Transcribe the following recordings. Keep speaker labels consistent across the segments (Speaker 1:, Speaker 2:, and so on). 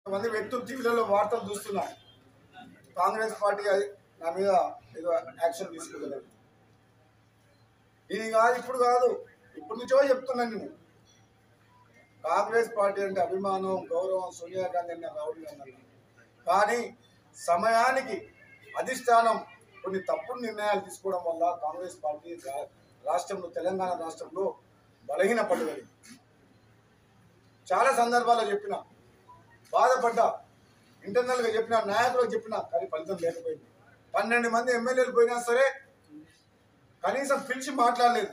Speaker 1: మంది వ్యక్తులు టీవీలలో వార్తలు చూస్తున్నా కాంగ్రెస్ పార్టీ అది నా మీద ఏదో యాక్షన్ తీసుకుంటుంది ఇది కాదు ఇప్పుడు కాదు ఇప్పుడు నుంచో చెప్తున్నాను నేను కాంగ్రెస్ పార్టీ అంటే అభిమానం గౌరవం సోనియా గాంధీ అన్న రాహుల్ గాంధీ అన్న కానీ సమయానికి అధిష్టానం కొన్ని తప్పుడు నిర్ణయాలు తీసుకోవడం వల్ల కాంగ్రెస్ పార్టీ రా- రాష్ట్రంలో తెలంగాణ రాష్ట్రంలో బలహీన పడుతుంది చాలా సందర్భాల్లో చెప్పిన బాధపడ్డా ఇంటర్నల్గా చెప్పిన నాయకులకు చెప్పిన కానీ ఫలితం లేకపోయింది పన్నెండు మంది ఎమ్మెల్యేలు పోయినా సరే కనీసం పిలిచి మాట్లాడలేదు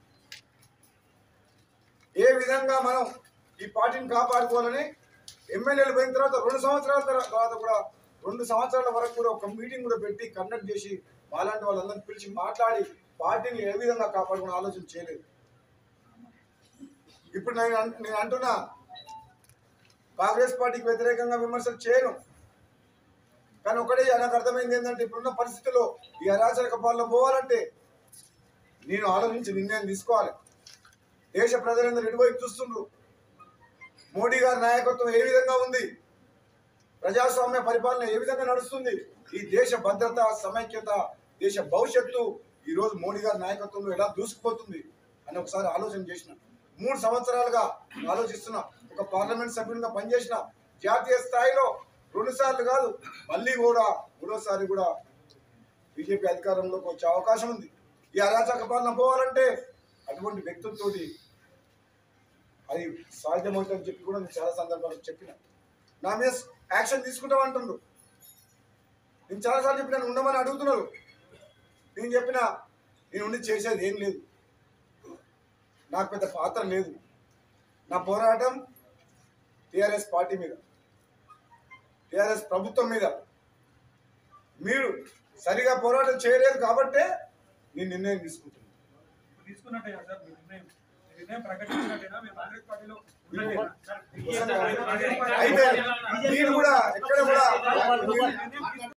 Speaker 1: ఏ విధంగా మనం ఈ పార్టీని కాపాడుకోవాలని ఎమ్మెల్యేలు పోయిన తర్వాత రెండు సంవత్సరాల తర్వా- తర్వాత కూడా రెండు సంవత్సరాల వరకు కూడా ఒక మీటింగ్ కూడా పెట్టి కండక్ట్ చేసి మాలాంటి వాళ్ళందరినీ పిలిచి మాట్లాడి పార్టీని ఏ విధంగా కాపాడుకునే ఆలోచన చేయలేదు ఇప్పుడు నేను అన్- నేను అంటున్నా కాంగ్రెస్ పార్టీకి వ్యతిరేకంగా విమర్శలు చేయను కానీ ఒకటే నాకు అర్థమైంది ఏంటంటే ఇప్పుడున్న పరిస్థితుల్లో ఈ అరాచక పాలన పోవాలంటే నేను ఆలోచించి నిర్ణయం తీసుకోవాలి దేశ ప్రజలందరూ ఎటువైపు చూస్తుండ్రు మోడీ గారి నాయకత్వం ఏ విధంగా ఉంది ప్రజాస్వామ్య పరిపాలన ఏ విధంగా నడుస్తుంది ఈ దేశ భద్రత సమైక్యత దేశ భవిష్యత్తు ఈ రోజు మోడీ గారి నాయకత్వంలో ఎలా దూసుకుపోతుంది అని ఒకసారి ఆలోచన చేసిన మూడు సంవత్సరాలుగా ఆలోచిస్తున్నా ఒక పార్లమెంట్ సభ్యునిగా పనిచేసిన జాతీయ స్థాయిలో రెండు సార్లు కాదు మళ్ళీ కూడా మూడోసారి కూడా బీజేపీ అధికారంలోకి వచ్చే అవకాశం ఉంది ఈ అరాచక పాలన పోవాలంటే అటువంటి వ్యక్తులతోటి అది సాధ్యమవుతుందని చెప్పి కూడా నేను చాలా సందర్భాలు చెప్పిన నా మీద యాక్షన్ తీసుకుంటాం అంటుండ్రు నేను చాలాసార్లు చెప్పిన ఉండమని అడుగుతున్నారు నేను చెప్పిన నేను ఉండి చేసేది ఏం లేదు నాకు పెద్ద పాత్ర లేదు నా పోరాటం టిఆర్ఎస్ పార్టీ మీద టిఆర్ఎస్ ప్రభుత్వం మీద మీరు సరిగా పోరాటం చేయలేదు కాబట్టే నేను నిర్ణయం తీసుకుంటున్నాను
Speaker 2: ఇప్పుడు తీసుకున్నట్టేనా సార్ మీ నిర్ణయం మీ నిర్ణయం ప్రకటించినట్టేనా మీరు కాంగ్రెస్ పార్టీలో ఉన్నట్టేనా?
Speaker 1: అయితే మీరు కూడా ఎక్కడ కూడా